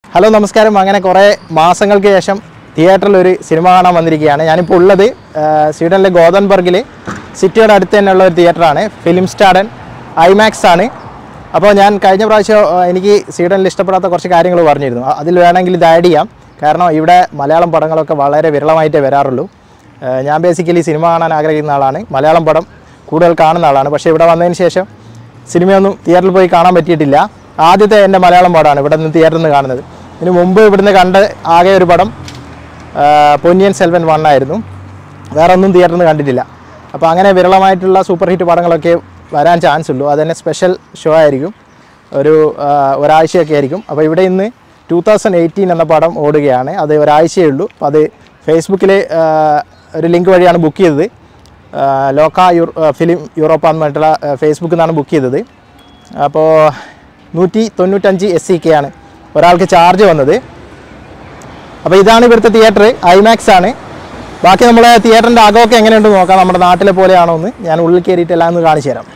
hello നമസ്കാരം അങ്ങനെ കുറേ മാസങ്ങൾക്ക് ശേഷം തിയേറ്ററിൽ ഒരു സിനിമ കാണാൻ വന്നിരിക്കുകയാണ് ഞാനിപ്പോൾ ഉള്ളത് ആ, സ്വീഡനിലെ ഗോതൻബർഗിൽ സിറ്റിയുടെ അടുത്ത് തന്നെയുള്ള ഒരു തിയേറ്ററാണ് ഫിലിം സ്റ്റാഡൻ ഐമാക്സ് ആണ് അപ്പോൾ ഞാൻ കഴിഞ്ഞ പ്രാവശ്യം ആ, എനിക്ക് സ്വീഡനിൽ ഇഷ്ടപ്പെടാത്ത കുറച്ച് കാര്യങ്ങൾ പറഞ്ഞിരുന്നു അ- അതിൽ വേണമെങ്കിൽ ഇത് ആഡ് ചെയ്യാം കാരണം ഇവിടെ മലയാളം പടങ്ങളൊക്കെ വളരെ വിരളമായിട്ടേ വരാറുള്ളൂ ആ, ഞാൻ ബേസിക്കലി സിനിമ കാണാൻ ആഗ്രഹിക്കുന്ന ആളാണ് മലയാളം പടം കൂടുതൽ കാണുന്ന ആളാണ് പക്ഷേ ഇവിടെ വന്നതിന് ശേഷം സിനിമയൊന്നും തിയേറ്ററിൽ പോയി കാണാൻ പറ്റിയിട്ടില്ല ആദ്യത്തെ എൻ്റെ മലയാളം പടമാണ് ഇവിടെ നിന്ന് തിയേറ്ററിൽ നിന്ന് കാണുന്നത് ഇതിന് മുമ്പ് ഇവിടുന്ന് കണ്ട ആകെ ഒരു പടം ആ, പൊന്നിയൻ സെൽവൻ വൺ ആയിരുന്നു വേറെ ഒന്നും തിയേറ്ററിൽ നിന്ന് കണ്ടിട്ടില്ല അപ്പോൾ അങ്ങനെ വിരളമായിട്ടുള്ള സൂപ്പർ ഹിറ്റ് പടങ്ങളൊക്കെ വരാൻ ചാൻസ് ഉള്ളൂ അത് തന്നെ സ്പെഷ്യൽ ഷോ ആയിരിക്കും ഒരു ആ, ഒരാഴ്ചയൊക്കെ ആയിരിക്കും അപ്പോൾ ഇവിടെ ഇന്ന് ടൂ തൗസൻഡ് എയ്റ്റീൻ എന്ന പടം ഓടുകയാണ് അത് ഒരാഴ്ചയേ ഉള്ളൂ അപ്പോൾ അത് ഫേസ്ബുക്കിൽ ഒരു ലിങ്ക് വഴിയാണ് ബുക്ക് ചെയ്തത് ആ, ലോക യൂർ ആ, ഫിലിം യൂറോപ്പ എന്ന് പറഞ്ഞിട്ടുള്ള ആ, ഫേസ്ബുക്കിൽ നിന്നാണ് ബുക്ക് ചെയ്തത് അപ്പോൾ നൂറ്റി തൊണ്ണൂറ്റഞ്ച് എസ് സി കെ ആണ് ഒരാൾക്ക് ചാർജ് വന്നത് അപ്പോൾ ഇതാണ് ഇവിടുത്തെ തിയേറ്റർ ഐമാക്സ് ആണ് ബാക്കി നമ്മൾ തിയേറ്ററിൻ്റെ അകമൊക്കെ എങ്ങനെയുണ്ടെന്ന് നോക്കാം നമ്മുടെ നാട്ടിലെ പോലെയാണോ എന്ന് ഞാൻ ഉള്ളിൽ കയറിയിട്ട് എല്ലാം ഒന്ന് കാണിച്ചു തരാം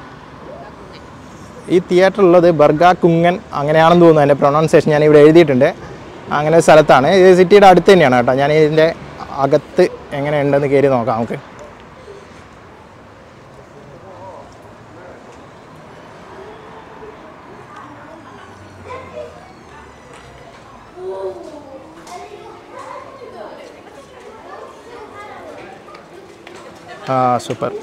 ഈ തിയേറ്റർ ഉള്ളത് ബർഗ കുങ്ങൻ അങ്ങനെയാണെന്ന് തോന്നുന്നു എൻ്റെ പ്രൊണൗൺസിയേഷൻ ഞാൻ ഇവിടെ എഴുതിയിട്ടുണ്ട് അങ്ങനെ ഒരു സ്ഥലത്താണ് ഇത് സിറ്റിയുടെ അടുത്ത് തന്നെയാണ് കേട്ടോ ഞാൻ ഇതിൻ്റെ അകത്ത് എങ്ങനെയുണ്ടെന്ന് കയറി നോക്കാം നമുക്ക് ആ സൂപ്പർ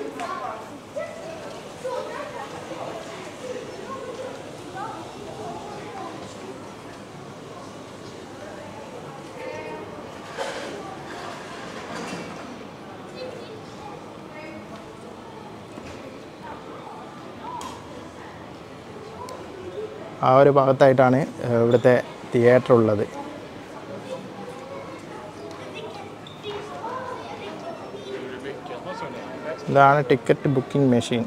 ആ ഒരു ഭാഗത്തായിട്ടാണ് ഏഹ്, ഇവിടുത്തെ തിയേറ്റർ ഉള്ളത് ഇതാണ് ടിക്കറ്റ് ബുക്കിംഗ് മെഷീൻ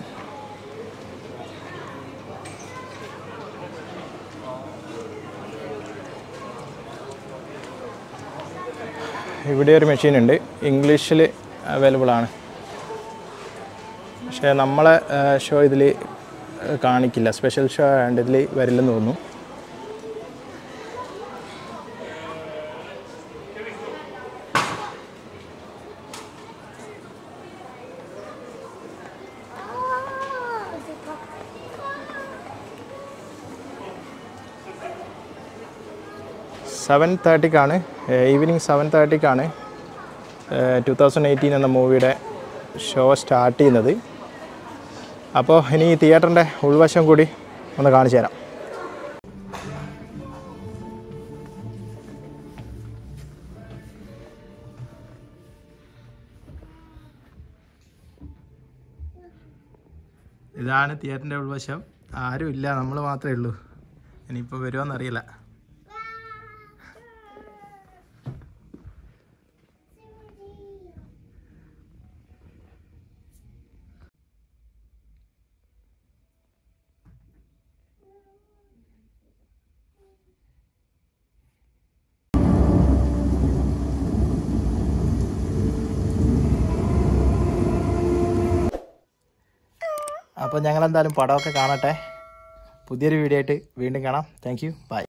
ഇവിടെ ഒരു മെഷീൻ ഉണ്ട് ഇംഗ്ലീഷിൽ അവൈലബിൾ ആണ് പക്ഷേ നമ്മളെ ഷോ ഇതിൽ കാണിക്കില്ല സ്പെഷ്യൽ ഷോ ആയതുകൊണ്ട് ഇതിൽ വരില്ലെന്ന് തോന്നുന്നു സെവൻ തേർട്ടിക്കാണ് ഈവനിങ് സെവൻ തേർട്ടിക്കാണ് ടു തൗസൻഡ് എയ്റ്റീൻ എന്ന മൂവിയുടെ ഷോ സ്റ്റാർട്ട് ചെയ്യുന്നത് അപ്പോൾ ഇനി ഈ തിയേറ്ററിൻ്റെ ഉൾവശം കൂടി ഒന്ന് കാണിച്ചു തരാം ഇതാണ് തിയേറ്ററിൻ്റെ ഉൾവശം ആരും ഇല്ല നമ്മൾ മാത്രമേ ഉള്ളൂ ഇനിയിപ്പോൾ വരുമോയെന്നറിയില്ല അപ്പോൾ ഞങ്ങളെന്തായാലും പടമൊക്കെ കാണട്ടെ പുതിയൊരു വീഡിയോ ആയിട്ട് വീണ്ടും കാണാം താങ്ക് യു ബൈ